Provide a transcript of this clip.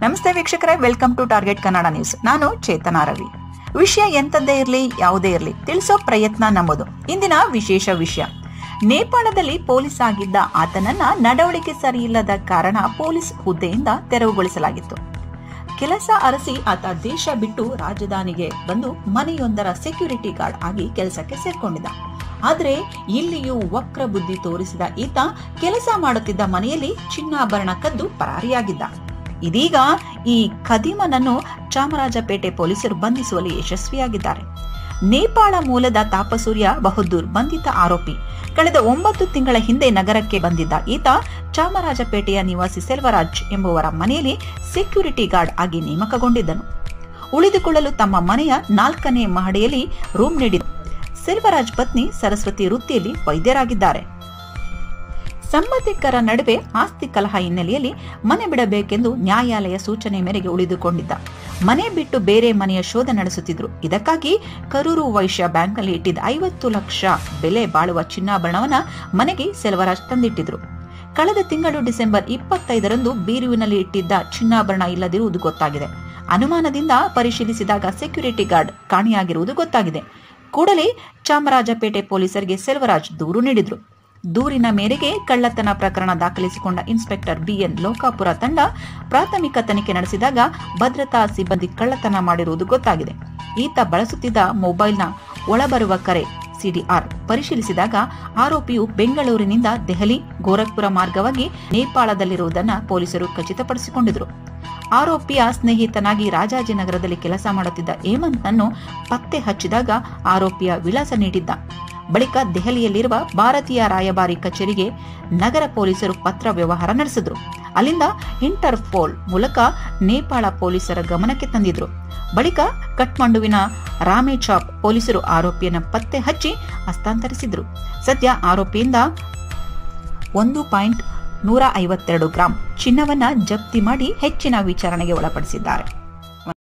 ನಮಸ್ತೆ ವೀಕ್ಷಕರೇ welcome to target Kannada news ನಾನು ಚೇತನಾ ರವಿ ವಿಷಯ ಎಂತದ್ದೇ ಇರಲಿ ಯಾವುದೇ ಇರಲಿ ತಿಳಿಸೋ ಪ್ರಯತ್ನ ನಮ್ಮದು ಇಂದಿನ ವಿಶೇಷ ವಿಷಯ ನೇಪಾಳದಲ್ಲಿ ಪೊಲೀಸ್ ಆಗಿದ್ದ ಆತನನ್ನ ನಡವಳಿಕೆ ಸರಿಯಿಲ್ಲದ ಕಾರಣ ಪೊಲೀಸ್ ಹುದ್ದೆಯಿಂದ ತೆರವುಗೊಳಿಸಲಾಗಿತ್ತು ಕೆಲಸ ಅರಸಿ ಆತ ದೇಶ ಬಿಟ್ಟು ರಾಜಧಾನಿಗೆ ಬಂದು ಮನೆಯೊಂದರ ಸೆಕ್ಯೂರಿಟಿ ಗಾರ್ಡ್ ಆಗಿ ಕೆಲಸಕ್ಕೆ ಸೇರ್ಕೊಂಡಿದ್ದ ಆದ್ರೆ ಇಲ್ಲಿಯೂ ವಕ್ರ ಬುದ್ಧಿ ತೋರಿಸಿದ ಈತ ಕೆಲಸ ಮಾಡುತ್ತಿದ್ದ ಮನೆಯಲ್ಲಿ ಚಿನ್ನಾಭರಣ ಕದ್ದು ಪರಾರಿಯಾಗಿದ್ದ ಇದೀಗ ಈ ಖದೀಮನನ್ನು ಚಾಮರಾಜಪೇಟೆ ಪೊಲೀಸರು ಬಂಧಿಸುವಲ್ಲಿ ಯಶಸ್ವಿಯಾಗಿದ್ದಾರೆ ನೇಪಾಳ ಮೂಲದ ತಾಪಸೂರ್ಯ ಬಹುದ್ದೂರ್ ಬಂಧಿತ ಆರೋಪಿ ಕಳೆದ ಒಂಬತ್ತು ತಿಂಗಳ ಹಿಂದೆ ನಗರಕ್ಕೆ ಬಂದಿದ್ದ ಈತ ಚಾಮರಾಜಪೇಟೆಯ ನಿವಾಸಿ ಸೆಲ್ವರಾಜ್ ಎಂಬುವರ ಮನೆಯಲ್ಲಿ ಸೆಕ್ಯೂರಿಟಿ ಗಾರ್ಡ್ ಆಗಿ ನೇಮಕಗೊಂಡಿದ್ದನು ಉಳಿದುಕೊಳ್ಳಲು ತಮ್ಮ ಮನೆಯ ನಾಲ್ಕನೇ ಮಹಡಿಯಲ್ಲಿ ರೂಮ್ ನೀಡಿದ ಸೆಲ್ವರಾಜ್ ಪತ್ನಿ ಸರಸ್ವತಿ ವೃತ್ತಿಯಲ್ಲಿ ವೈದ್ಯರಾಗಿದ್ದಾರೆ ಸಂಬಂಧಿಕರ ನಡುವೆ ಆಸ್ತಿ ಕಲಹ ಹಿನ್ನೆಲೆಯಲ್ಲಿ ಮನೆ ಬಿಡಬೇಕೆಂದು ನ್ಯಾಯಾಲಯ ಸೂಚನೆ ಮೇರೆಗೆ ಉಳಿದುಕೊಂಡಿದ್ದ ಮನೆ ಬಿಟ್ಟು ಬೇರೆ ಮನೆಯ ಶೋಧ ನಡೆಸುತ್ತಿದ್ರು ಇದಕ್ಕಾಗಿ ಕರೂರು ವೈಶ್ಯ ಬ್ಯಾಂಕ್ನಲ್ಲಿ ಇಟ್ಟಿದ್ದ ಐವತ್ತು ಲಕ್ಷ ಬೆಲೆ ಬಾಳುವ ಚಿನ್ನಾಭರಣವನ್ನ ಮನೆಗೆ ಸೆಲ್ವರಾಜ್ ತಂದಿಟ್ಟಿದ್ರು ಕಳೆದ ತಿಂಗಳು ಡಿಸೆಂಬರ್ ಇಪ್ಪತ್ತೈದರಂದು ಬೀರುವಿನಲ್ಲಿ ಇಟ್ಟಿದ್ದ ಚಿನ್ನಾಭರಣ ಇಲ್ಲದಿರುವುದು ಗೊತ್ತಾಗಿದೆ ಅನುಮಾನದಿಂದ ಪರಿಶೀಲಿಸಿದಾಗ ಸೆಕ್ಯೂರಿಟಿ ಗಾರ್ಡ್ ಕಾಣೆಯಾಗಿರುವುದು ಗೊತ್ತಾಗಿದೆ ಕೂಡಲೇ ಚಾಮರಾಜಪೇಟೆ ಪೊಲೀಸರಿಗೆ ಸೆಲ್ವರಾಜ್ ದೂರು ನೀಡಿದ್ರು ದೂರಿನ ಮೇರೆಗೆ ಕಳ್ಳತನ ಪ್ರಕರಣ ದಾಖಲಿಸಿಕೊಂಡ ಇನ್ಸ್ಪೆಕ್ಟರ್ ಬಿಎನ್ ಲೋಕಾಪುರ ತಂಡ ಪ್ರಾಥಮಿಕ ತನಿಖೆ ನಡೆಸಿದಾಗ ಭದ್ರತಾ ಸಿಬ್ಬಂದಿ ಕಳ್ಳತನ ಮಾಡಿರುವುದು ಗೊತ್ತಾಗಿದೆ ಈತ ಬಳಸುತ್ತಿದ್ದ ಮೊಬೈಲ್ನ ಒಳಬರುವ ಕರೆ ಸಿಡಿಆರ್ ಪರಿಶೀಲಿಸಿದಾಗ ಆರೋಪಿಯು ಬೆಂಗಳೂರಿನಿಂದ ದೆಹಲಿ ಗೋರಖ್ಪುರ ಮಾರ್ಗವಾಗಿ ನೇಪಾಳದಲ್ಲಿರುವುದನ್ನು ಪೊಲೀಸರು ಖಚಿತಪಡಿಸಿಕೊಂಡಿದ್ರು ಆರೋಪಿಯ ಸ್ನೇಹಿತನಾಗಿ ರಾಜಾಜಿನಗರದಲ್ಲಿ ಕೆಲಸ ಮಾಡುತ್ತಿದ್ದ ಹೇಮಂತ್ನನ್ನು ಪತ್ತೆ ಹಚ್ಚಿದಾಗ ಆರೋಪಿಯ ವಿಳಾಸ ನೀಡಿದ್ದ ಬಳಿಕ ದೆಹಲಿಯಲ್ಲಿರುವ ಭಾರತೀಯ ರಾಯಭಾರಿ ಕಚೇರಿಗೆ ನಗರ ಪೊಲೀಸರು ಪತ್ರ ವ್ಯವಹಾರ ನಡೆಸಿದ್ರು ಅಲ್ಲಿಂದ ಇಂಟರ್ಪೋಲ್ ಮೂಲಕ ನೇಪಾಳ ಪೊಲೀಸರ ಗಮನಕ್ಕೆ ತಂದಿದ್ರು ಬಳಿಕ ಕಠ್ಮಂಡುವಿನ ರಾಮೇಚಾಪ್ ಪೊಲೀಸರು ಆರೋಪಿಯನ್ನು ಪತ್ತೆ ಹಚ್ಚಿ ಹಸ್ತಾಂತರಿಸಿದ್ರು ಸದ್ಯ ಆರೋಪಿಯಿಂದ ಒಂದು ಪಾಯಿಂಟ್ ನೂರ ಐವತ್ತೆರಡು ಗ್ರಾಂ ಚಿನ್ನವನ್ನ ಜಪ್ತಿ ಮಾಡಿ ಹೆಚ್ಚಿನ ವಿಚಾರಣೆಗೆ ಒಳಪಡಿಸಿದ್ದಾರೆ